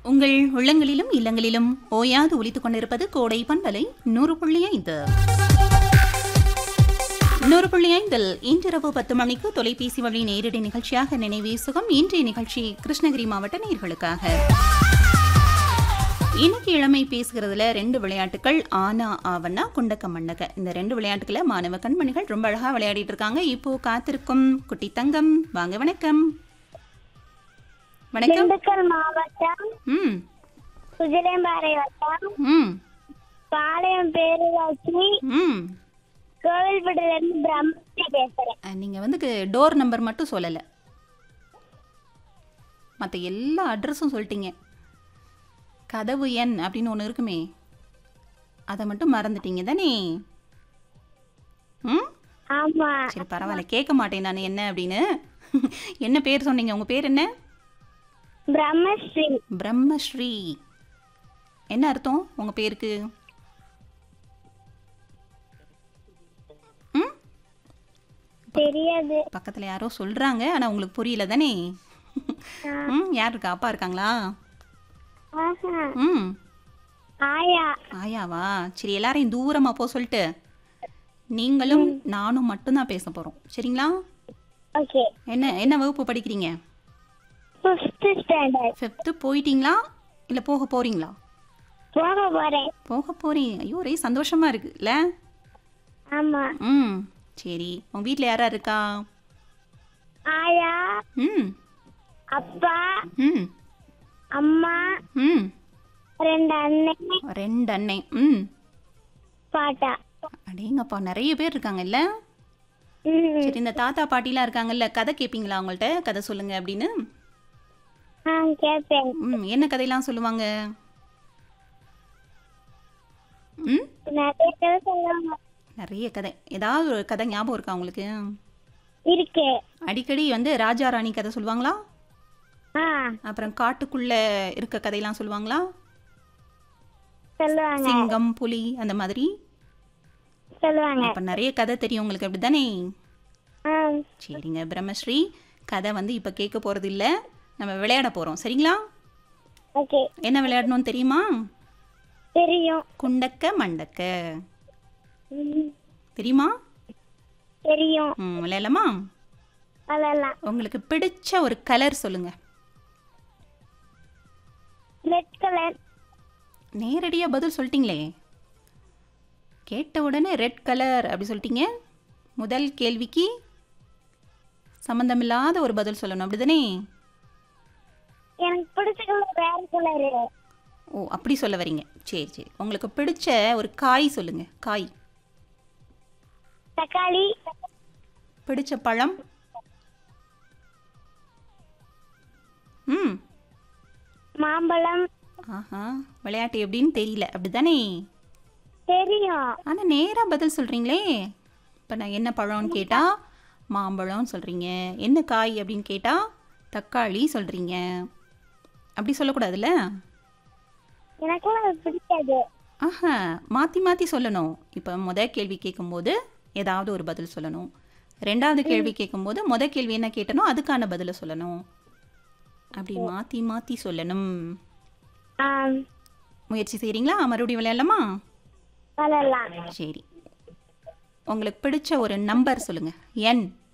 உங்கள் உள்ளங்களிலும் இல்லங்களிலும் ஓயாது ஒலித்துக் கொண்டிருப்பது கோடை பண்பலை நூறு புள்ளி ஐந்து நூறு புள்ளி ஐந்தில் இன்றிரவு பத்து மணிக்கு தொலைபேசி வழி நேரடி நிகழ்ச்சியாக நினைவே சுகம் இன்றைய நிகழ்ச்சி கிருஷ்ணகிரி மாவட்ட நேர்களுக்காக இன்னைக்கு இளமை பேசுகிறதுல ரெண்டு விளையாட்டுகள் ஆனா ஆவண்ணா குண்டக்க மண்ணக இந்த ரெண்டு விளையாட்டுகளை மாணவ கண்மணிகள் ரொம்ப அழகா விளையாடிட்டு இருக்காங்க இப்போ காத்திருக்கும் குட்டி தங்கம் வாங்க வணக்கம் வணக்கம் திண்டுக்கல் மாவட்டம் ம் குதிரைம்பாறை வட்டம் ம் பாளையம் பேரூராட்சி ம் கோவில்பட்டில இருந்து பிரம்மஸ்ரீ பேசுறேன் அஹ், நீங்க வந்து டோர் நம்பர் மட்டும் சொல்லலை மற்ற எல்லா அட்ரஸும் சொல்லிட்டீங்க கதவு எண் அப்படின்னு ஒன்று இருக்குமே அதை மட்டும் மறந்துட்டீங்க தானே ம் ஆமா சரி பரவாயில்ல கேட்க மாட்டேன் நான் என்ன அப்படின்னு என்ன பேர் சொன்னீங்க உங்கள் பேர் என்ன பிரம்மஸ்ரீ பிரம்மஸ்ரீ என்ன அர்த்தம் உங்கள் பேருக்கு ம் தெரியாது பக்கத்தில் யாரோ சொல்கிறாங்க ஆனால் உங்களுக்கு புரியல தானே ம் யார் இருக்கா அப்பா இருக்காங்களா ஆஹா ம் ஆயா ஆயாவா சரி எல்லாரையும் தூரமாக போ சொல்லிட்டு நீங்களும் நானும் மட்டும்தான் பேச போகிறோம் சரிங்களா ஓகே என்ன என்ன வகுப்பு படிக்கிறீங்க ஃபிஃப்த் ஸ்டாண்டர்ட் ஃபிஃப்த்து போயிட்டீங்களா இல்லை போக போகிறீங்களா போக போறேன் போக போகிறீங்க ஐயோ ஒரே சந்தோஷமாக இருக்குல்ல ஆமா ம் சரி உங்கள் வீட்டில் யாரா இருக்கா ஆயா ம் அப்பா ம் அம்மா ம் ரெண்டு அண்ணன் ரெண்டு அண்ணே ம் பாட்டா அடேங்கப்பா நிறைய பேர் இருக்காங்கல்ல ம் சரி இந்த தாத்தா பாட்டிலாம் இருக்காங்கல்ல கதை கேட்பீங்களா அவங்கள்ட்ட கதை சொல்லுங்க அப்படின்னு ஆ கேட்பேன் ம் என்ன கதையெல்லாம் சொல்லுவாங்க ம் நிறைய கதை சொல்லுவாங்க நிறைய கதை ஏதாவது ஒரு கதை ஞாபகம் இருக்கா உங்களுக்கு இருக்கு அடிக்கடி வந்து ராஜா ராணி கதை சொல்லுவாங்களா ஆ அப்புறம் காட்டுக்குள்ள இருக்க கதையெல்லாம் சொல்லுவாங்களா சொல்லுவாங்க சிங்கம் புலி அந்த மாதிரி சொல்லுவாங்க அப்ப நிறைய கதை தெரியும் உங்களுக்கு அப்படிதானே ஆ சரிங்க பிரம்மஸ்ரீ கதை வந்து இப்போ கேட்க போறது இல்ல நம்ம விளையாட போறோம் சரிங்களா ஓகே என்ன விளையாடணும்னு தெரியுமா தெரியும் குண்டக்க மண்டக்க ம், தெரியுமா தெரியும் ம் விளையாடலாமா அதெல்லாம் உங்களுக்கு பிடிச்ச ஒரு கலர் சொல்லுங்க ரெட் கலர் நேரடியாக பதில் சொல்லிட்டீங்களே கேட்ட உடனே ரெட் கலர் அப்படி சொல்லிட்டீங்க முதல் கேள்விக்கு சம்மந்தமில்லாத ஒரு பதில் சொல்லணும் அப்படிதானே எனக்கு பிடிச்ச கலர் வேற கலரு ஓ அப்படி சொல்ல வரீங்க சரி சரி உங்களுக்கு பிடிச்ச ஒரு காய் சொல்லுங்க காய் தக்காளி பிடிச்ச பழம் ம் மாம்பழம் ஆஹா விளையாட்டு எப்படின்னு தெரியல அப்படிதானே தெரியும் ஆனால் நேராக பதில் சொல்கிறீங்களே இப்போ நான் என்ன பழம்னு கேட்டால் மாம்பழம்னு சொல்கிறீங்க என்ன காய் அப்படின்னு கேட்டால் தக்காளி சொல்கிறீங்க அப்படி சொல்லக்கூடாதுல்ல எனக்கெல்லாம் அது பிடிக்காது ஆஹா மாற்றி மாற்றி சொல்லணும் இப்போ முத கேள்வி கேட்கும்போது ஏதாவது ஒரு பதில் சொல்லணும் ரெண்டாவது கேள்வி கேட்கும்போது முத கேள்வி என்ன கேட்டனோ அதுக்கான பதிலை சொல்லணும் அப்படி மாற்றி மாற்றி சொல்லணும் ஆம் முயற்சி செய்கிறீங்களா மறுபடியும் விளையாடலாமா அதெல்லாம் சரி உங்களுக்கு பிடிச்ச ஒரு நம்பர் சொல்லுங்கள் எண்